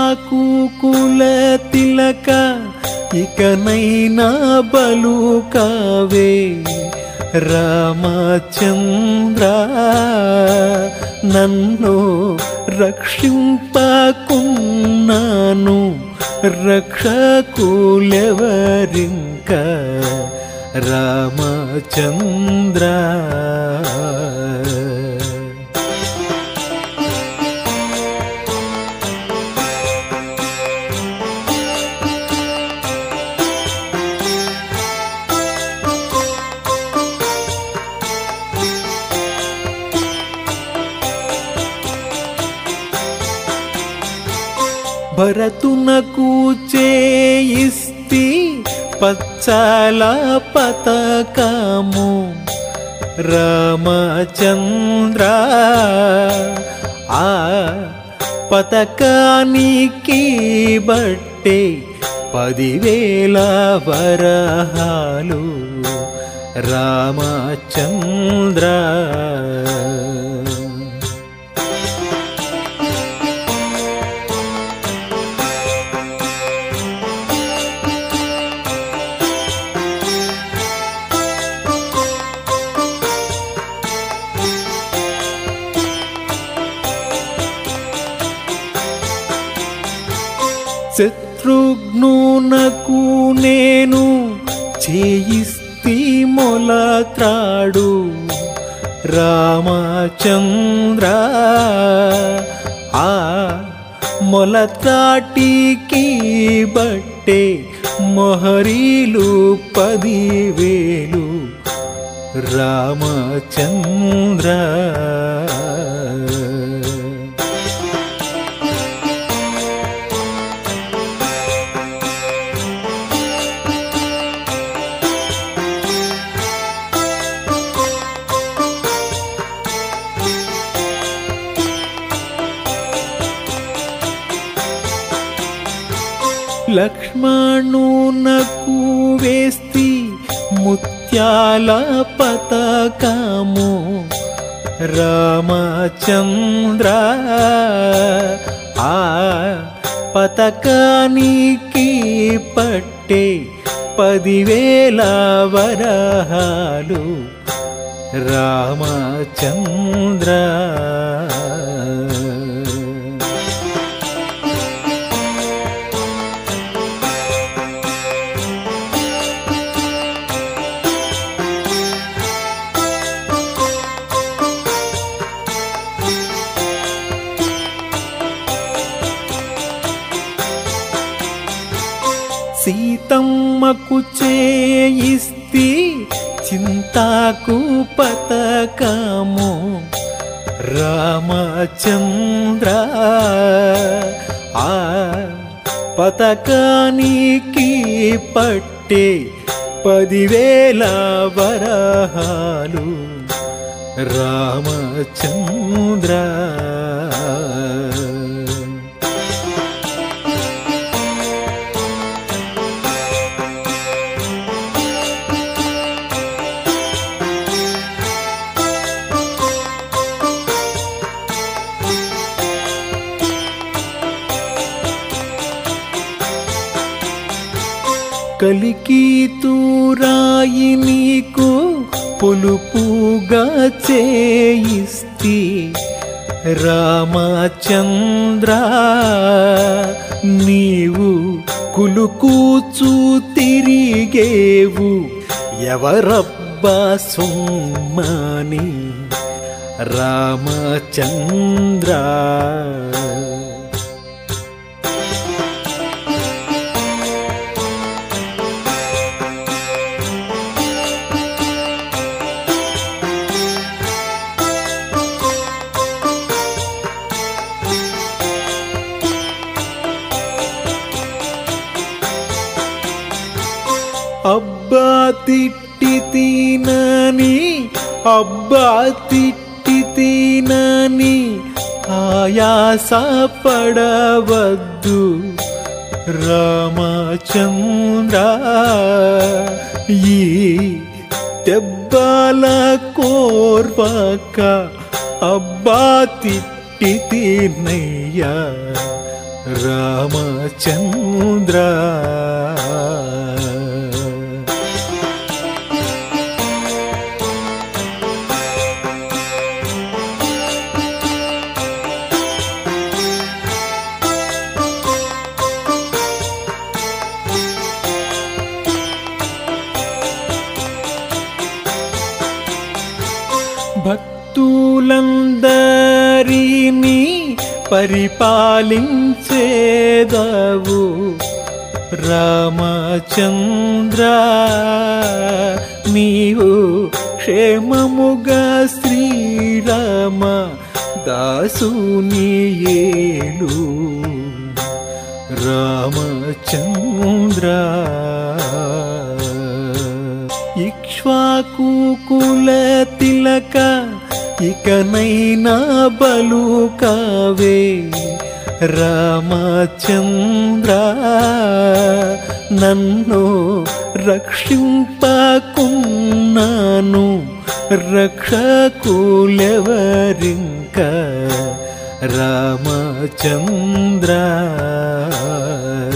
నాకు కుల తిలక ఇకనైనా బలు కావే రామచంద్ర నన్ను రక్షింపకున్నాను రక్షకులెవరింక రామచంద్ర భరతునకు చేయిస్తి పచ్చల పతకము రామచంద్ర ఆ పతకానికి బట్టే పదివేల వరహాలు రామచంద్ర శత్రుఘ్నునకు నేను చేయిస్తి మొలత్రాడు రామచంద్ర ఆ మొలత్రాటికి బట్టే మొహరీలు పదివేలు రామచంద్ర లక్ష్మణునకు వేస్తి ముత్యాల పతకము రామచంద్ర ఆ పతకానికి పట్టే పదివేల వరహాలు రామచంద్ర సీతమ్మకు చేయిస్తి చింతాకు పతకము రామచంద్ర ఆ పతకానికి పట్టే పదివేల వరహాలు రామచంద్ర కలికి తూరాయి నీకు పొలుపుగా చేయిస్తి రామచంద్ర నీవు కులుకూచు తిరిగేవు ఎవరబ్బా సొమ్మని రామచంద్ర అబ్బా తిట్టి తినని అబ్బా తిట్టి తినని ఆయాస పడవద్దు రామచంద్ర ఈ దెబ్బల కోర్వక అబ్బా తిట్టి తినయ్యా రామచంద్ర భక్తులందరినీ పరిపాలించేదవు రామచంద్ర నీవు క్షేమముగా శ్రీరామ దాసుని ఏలు రామచంద్ర ఇక్ష్వాకు కుల తిలక ఇకనైనా బలు కావే రామచంద్ర నన్ను రక్షింపకున్నాను రక్షకులెవరింక రామచంద్ర